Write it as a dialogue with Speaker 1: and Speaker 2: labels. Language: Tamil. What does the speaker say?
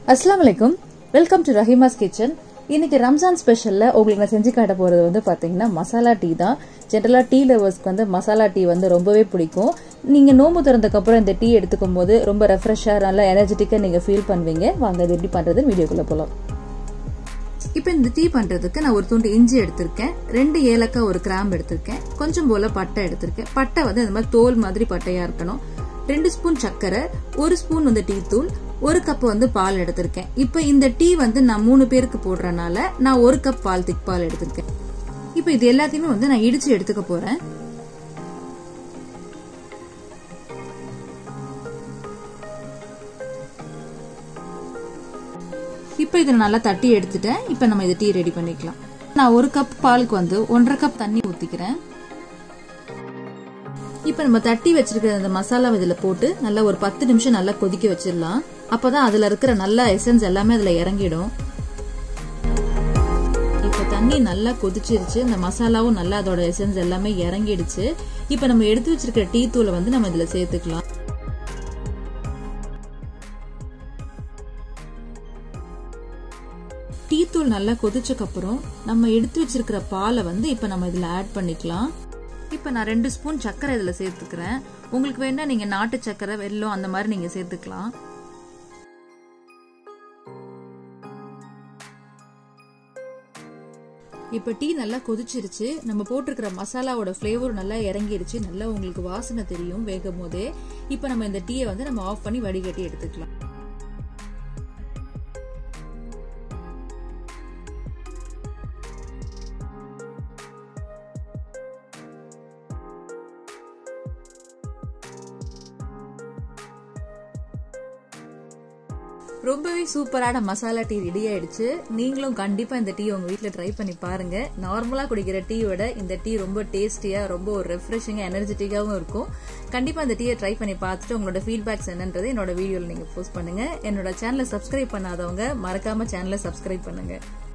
Speaker 1: அஸ்லாம் வலைக்கும் வெல்கம் டு ரஹிமாஸ் கிச்சன் இன்னைக்கு ரம்ஜான் ஸ்பெஷல்ல உங்களுக்கு நான் செஞ்சு காட்ட போறது வந்து பாத்தீங்கன்னா மசாலா டீ தான் ஜென்ரலா டீ லவர்ஸ்க்கு வந்து மசாலா டீ வந்து ரொம்பவே பிடிக்கும் நீங்க நோம்பு திறந்ததுக்கு அப்புறம் இந்த டீ எடுத்துக்கும் போது ரொம்ப ரெஃப்ரெஷ்ஷா நல்லா எனர்ஜெட்டிக்கா நீங்க ஃபீல் பண்ணுவீங்க வாங்க அது எப்படி பண்றது வீடியோக்குள்ள போலாம் இப்போ இந்த டீ பண்றதுக்கு நான் ஒரு துண்டு இஞ்சி எடுத்திருக்கேன் ரெண்டு ஏலக்காய் ஒரு கிராம்பு எடுத்திருக்கேன் கொஞ்சம் போல பட்டை எடுத்திருக்கேன் பட்டை வந்து இந்த மாதிரி தோல் மாதிரி பட்டையா இருக்கணும் ரெண்டு ஸ்பூன் சர்க்கரை ஒரு ஸ்பூன் வந்து டீ தூள் ஒரு கப் வந்து பால் எடுத்திருக்கேன் இப்போ இந்த டீ வந்து நான் மூணு பேருக்கு போடுறனால நான் ஒரு கப் பால் திக் பால் எடுத்திருக்கேன் இப்போ இது எல்லாத்தையுமே வந்து நான் இடிச்சு எடுத்துக்க போறேன் இப்போ இதை நல்லா தட்டி எடுத்துட்டேன் இப்போ நம்ம இதை டீ ரெடி பண்ணிக்கலாம் நான் ஒரு கப் பாலுக்கு வந்து ஒன்றரை கப் தண்ணி ஊற்றிக்கிறேன் இப்போ நம்ம தட்டி வச்சிருக்கிற அந்த மசாலா இதில் போட்டு நல்லா ஒரு பத்து நிமிஷம் நல்லா கொதிக்க வச்சிடலாம் அப்போதான் அதில் இருக்கிற நல்ல எசன்ஸ் எல்லாமே அதில் இறங்கிடும் இப்போ தண்ணி நல்லா கொதிச்சிருச்சு இந்த மசாலாவும் நல்லா அதோட எசன்ஸ் எல்லாமே இறங்கிடுச்சு இப்போ நம்ம எடுத்து வச்சிருக்கிற டீ தூளை வந்து நம்ம இதில் சேர்த்துக்கலாம் டீ தூள் நல்லா கொதிச்சக்கப்புறம் நம்ம எடுத்து வச்சிருக்கிற பாலை வந்து இப்போ நம்ம இதில் ஆட் பண்ணிக்கலாம் இப்போ நான் ரெண்டு ஸ்பூன் சர்க்கரை இதில் சேர்த்துக்கிறேன் உங்களுக்கு வேணா நீங்கள் நாட்டு சர்க்கரை வெல்லம் அந்த மாதிரி நீங்கள் சேர்த்துக்கலாம் இப்போ டீ நல்லா கொதிச்சிருச்சு நம்ம போட்டிருக்கிற மசாலாவோட ஃப்ளேவர் நல்லா இறங்கிருச்சு நல்லா உங்களுக்கு வாசனை தெரியும் வேகும் போதே இப்போ நம்ம இந்த டீயை வந்து நம்ம ஆஃப் பண்ணி வடிகட்டி எடுத்துக்கலாம் ரொம்பவே சூப்பரான மசாலா டீ ரெடி ஆயிடுச்சு நீங்களும் கண்டிப்பா இந்த டீ உங்க வீட்ல ட்ரை பண்ணி பாருங்க நார்மலா குடிக்கிற டீயோட இந்த டீ ரொம்ப டேஸ்டியா ரொம்ப ஒரு ரெஃப்ரெஷிங்கா எனர்ஜெட்டிக்காவும் இருக்கும் கண்டிப்பா இந்த டீயை ட்ரை பண்ணி பார்த்துட்டு உங்களோட ஃபீட்பேக்ஸ் என்னன்றது என்னோட வீடியோல நீங்க போஸ்ட் பண்ணுங்க என்னோட சேனலை சப்ஸ்கிரைப் பண்ணாதவங்க மறக்காம சேனலை சப்ஸ்கிரைப் பண்ணுங்க